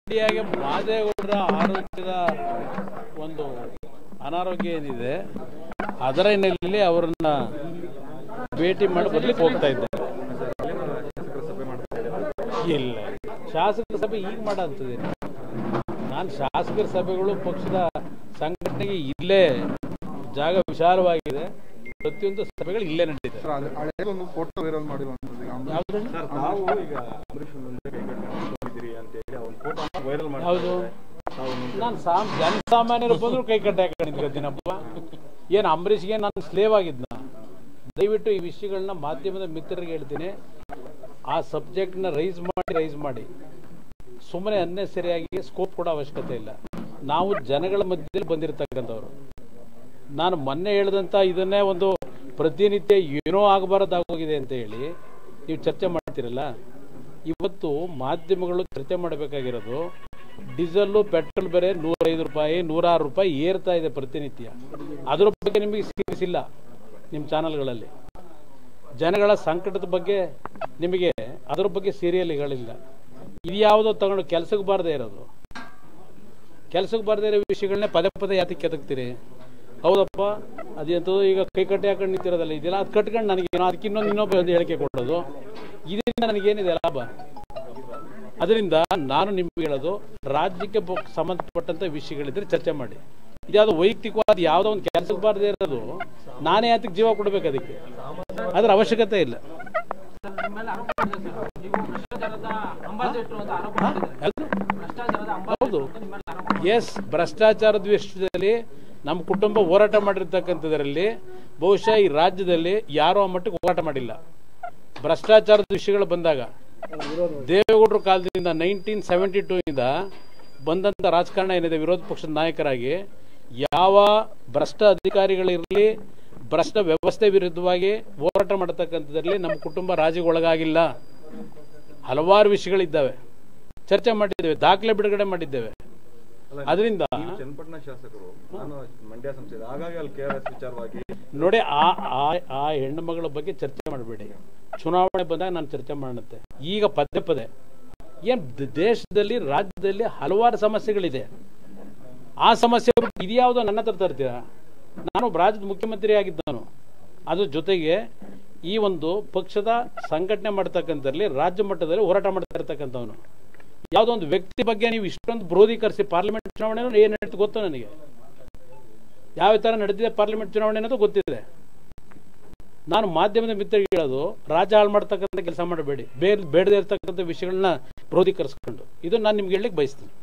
ಮೀಡಿಯಾಗೆ ಮಾದೇಗೌಡರ ಆರೋಗ್ಯದ ಒಂದು ಅನಾರೋಗ್ಯ ಏನಿದೆ ಅದರ ಹಿನ್ನೆಲೆಯಲ್ಲಿ ಅವರನ್ನ ಭೇಟಿ ಮಾಡಿ ಬರ್ಲಿಕ್ಕೆ ಹೋಗ್ತಾ ಇದ್ದಾರೆ ಇಲ್ಲ ಶಾಸಕರ ಸಭೆ ಈಗ ಮಾಡಂತದೆ ನಾನು ಶಾಸಕರ ಸಭೆಗಳು ಪಕ್ಷದ ಸಂಘಟನೆಗೆ ಇಲ್ಲೇ ಜಾಗ ವಿಶಾಲವಾಗಿದೆ ಪ್ರತಿಯೊಂದು ಸಭೆಗಳು ಇಲ್ಲೇ ನಡೀತಿದೆ ಸರ್ ಅದು ಹಳೇದೊಂದು ಫೋಟೋ ವೈರಲ್ ಮಾಡಿರುವಂಥದ್ದು ಈಗ ಅಂಬರೀಷ್ ಯಾವ್ದು ಸರ್ ತಾವು ಈಗ ಅಂಬರೀಷ್ ಮುಂದೆ ಕೈ ಕಟ್ಟಿದ್ದೀರಿ ಅಂತ ಹೇಳಿ ಅವ್ನ ಫೋಟೋ ವೈರಲ್ ಮಾಡಿ ಯಾವುದು ತಾವು ನಾನು ಸಾಮ್ ಜನಸಾಮಾನ್ಯರು ಬಂದ್ರು ಕೈ ಕಟ್ಟಿ ಹಾಕೊಂಡಿದ್ದೀನಪ್ಪ ಏನು ಅಂಬರೀಷ್ಗೆ ನಾನು ಸ್ಲೇವ್ ಆಗಿದ್ನ ದಯವಿಟ್ಟು ಈ ವಿಷಯಗಳನ್ನ ಮಾಧ್ಯಮದ ಮಿತ್ರರಿಗೆ ಹೇಳ್ತೀನಿ ಆ ಸಬ್ಜೆಕ್ಟ್ನ ರೈಸ್ ಮಾಡಿ ರೈಸ್ ಮಾಡಿ ಸುಮ್ಮನೆ ಅನ್ನೆಸರಿಯಾಗಿ ಸ್ಕೋಪ್ ಕೊಡೋ ಅವಶ್ಯಕತೆ ಇಲ್ಲ ನಾವು ಜನಗಳ ಮಧ್ಯದಲ್ಲಿ ಬಂದಿರತಕ್ಕಂಥವ್ರು ನಾನು ಮೊನ್ನೆ ಹೇಳಿದಂಥ ಇದನ್ನೇ ಒಂದು ಪ್ರತಿನಿತ್ಯ ಏನೋ ಆಗಬಾರದಾಗೋಗಿದೆ ಅಂತ ಹೇಳಿ ನೀವು ಚರ್ಚೆ ಮಾಡ್ತಿರಲ್ಲ ಇವತ್ತು ಮಾಧ್ಯಮಗಳು ಚರ್ಚೆ ಮಾಡಬೇಕಾಗಿರೋದು ಡೀಸೆಲ್ಲು ಪೆಟ್ರೋಲ್ ಬೆಲೆ ನೂರೈದು ರೂಪಾಯಿ ನೂರಾರು ರೂಪಾಯಿ ಏರ್ತಾ ಇದೆ ಪ್ರತಿನಿತ್ಯ ಅದ್ರ ಬಗ್ಗೆ ನಿಮಗೆ ಸೀರಿಯಸ್ ಇಲ್ಲ ನಿಮ್ಮ ಚಾನಲ್ಗಳಲ್ಲಿ ಜನಗಳ ಸಂಕಟದ ಬಗ್ಗೆ ನಿಮಗೆ ಅದ್ರ ಬಗ್ಗೆ ಸೀರಿಯಲ್ಗಳಿಲ್ಲ ಇದು ಯಾವುದೋ ತಗೊಂಡು ಕೆಲಸಕ್ಕೆ ಬಾರದೇ ಇರೋದು ಕೆಲಸಕ್ಕೆ ಬಾರದೇ ಇರೋ ವಿಷಯಗಳನ್ನೇ ಪದೇ ಪದೇ ಯಾತಕ್ಕೆ ಕೆದಕ್ತೀರಿ ಹೌದಪ್ಪ ಅದೆಂಥದ್ದು ಈಗ ಕೈ ಕಟ್ಟಿ ಹಾಕೊಂಡು ನಿಂತಿರೋದಲ್ಲ ಇದೆಲ್ಲ ಅದು ಕಟ್ಕೊಂಡು ನನಗೆ ಏನೋ ಅದಕ್ಕೆ ಇನ್ನೊಂದು ಇನ್ನೊಬ್ಬ ಒಂದು ಹೇಳಿಕೆ ಕೊಡೋದು ಇದರಿಂದ ನನಗೇನಿದೆ ಲಾಭ ಅದರಿಂದ ನಾನು ನಿಮ್ಗೆ ಹೇಳೋದು ರಾಜ್ಯಕ್ಕೆ ಬ- ಸಂಬಂಧಪಟ್ಟಂತ ವಿಷಯಗಳಿದ್ರೆ ಚರ್ಚೆ ಮಾಡಿ ಇದ್ಯಾವುದೋ ವೈಯಕ್ತಿಕವಾದ ಯಾವುದೋ ಒಂದು ಕೆಲಸಕ್ಕೆ ಬಾರದೇ ಇರೋದು ನಾನೇ ಯಾತಕ್ಕೆ ಜೀವ ಕೊಡಬೇಕು ಅದಕ್ಕೆ ಅದರ ಅವಶ್ಯಕತೆ ಇಲ್ಲ ಯಾವ್ದು? ಹೌದು ಎಸ್ ಭ್ರಷ್ಟಾಚಾರದ ವಿಷಯದಲ್ಲಿ ನಮ್ಮ ಕುಟುಂಬ ಹೋರಾಟ ಮಾಡಿರ್ತಕ್ಕಂಥದ್ರಲ್ಲಿ ಬಹುಶಃ ಈ ರಾಜ್ಯದಲ್ಲಿ ಯಾರೋ ಆ ಮಟ್ಟಕ್ಕೆ ಹೋರಾಟ ಮಾಡಿಲ್ಲ ಭ್ರಷ್ಟಾಚಾರದ ವಿಷಯಗಳು ಬಂದಾಗ ದೇವೇಗೌಡರ ಕಾಲದಿಂದ ನೈನ್ಟೀನ್ ಸೆವೆಂಟಿ ಟೂ ಇಂದ ಬಂದಂಥ ರಾಜಕಾರಣ ಏನಿದೆ ವಿರೋಧ ಪಕ್ಷದ ನಾಯಕರಾಗಿ ಯಾವ ಭ್ರಷ್ಟ ಅಧಿಕಾರಿಗಳಿರಲಿ ಭ್ರಷ್ಟ ವ್ಯವಸ್ಥೆ ವಿರುದ್ಧವಾಗಿ ಹೋರಾಟ ಮಾಡತಕ್ಕಂಥದ್ರಲ್ಲಿ ನಮ್ಮ ಕುಟುಂಬ ರಾಜಿಗೆ ಒಳಗಾಗಿಲ್ಲ ಹಲವಾರು ವಿಷಯಗಳಿದ್ದಾವೆ ಚರ್ಚೆ ಮಾಡಿದ್ದೇವೆ ದಾಖಲೆ ಬಿಡುಗಡೆ ಮಾಡಿದ್ದೇವೆ ಅದರಿಂದ ನೀವು ಚನ್ನಪಟ್ಟಣ ಶಾಸಕರು ನಾನು ಮಂಡ್ಯ ಸಂಸದ ಹಾಗಾಗಿ ಅಲ್ಲಿ ಕೆ ಆರ್ ಎಸ್ ವಿಚಾರವಾಗಿ ನೋಡಿ ಆ ಆ- ಆ ಹೆಣ್ಣು ಮಗಳ ಬಗ್ಗೆ ಚರ್ಚೆ ಮಾಡಬೇಡಿ ಚುನಾವಣೆ ಬಂದಾಗ ನಾನು ಚರ್ಚೆ ಮಾಡುತ್ತೆ ಈಗ ಪದೇ ಪದೇ ಏನ್ ದ- ದೇಶದಲ್ಲಿ ರಾಜ್ಯದಲ್ಲಿ ಹಲವಾರು ಸಮಸ್ಯೆಗಳಿದೆ ಆ ಸಮಸ್ಯೆ ಬಿಟ್ಟು ಇದ್ಯಾವುದೋ ನನ್ನ ಹತ್ರ ತರ್ತೀರಾ ನಾನು ಒಬ್ಬ ರಾಜ್ಯದ ಮುಖ್ಯಮಂತ್ರಿ ಆಗಿದ್ದವನು ಅದ್ರ ಜೊತೆಗೆ ಈ ಒಂದು ಪಕ್ಷದ ಸಂಘಟನೆ ಮಾಡ್ತಕ್ಕಂಥದ್ರಲ್ಲಿ ರಾಜ್ಯ ಮಟ್ಟದಲ್ಲಿ ಹೋರಾಟ ಮಾಡ್ತಾ ಇರ್ತಕ್ಕಂಥವನು ಯಾವುದೋ ಒಂದು ವ್ಯಕ್ತಿ ಬಗ್ಗೆ ನೀವು ಇಷ್ಟೊಂದು ಬ್ರೋಧೀಕರಿಸಿ ಪಾರ್ಲಿಮೆಂಟ್ ಚುನಾವಣೆ ಏನು ನಡೀತು ಗೊತ್ತು ನನಗೆ ಯಾವ ಥರ ನಡೆದಿದೆ ಪಾರ್ಲಿಮೆಂಟ್ ಚುನಾವಣೆ ಅನ್ನೋದು ಗೊತ್ತಿದೆ ನಾನು ಮಾಧ್ಯಮದ ಮಿತ್ರರಿಗೆ ಹೇಳೋದು ರಾಜ್ಯ ಹಾಳು ಮಾಡ್ತಕ್ಕಂಥ ಕೆಲಸ ಮಾಡಬೇಡಿ ಬೇರೆ ಬೇಡದೇ ಇರ್ತಕ್ಕಂಥ ವಿಷಯಗಳನ್ನ ಕ್ರೋಧೀಕರಿಸ್ಕೊಂಡು ಇದು ನಾನು ನಿಮ್ಗೆ ಹೇಳಲಿಕ್ಕೆ ಬಯಸ್ತೀನಿ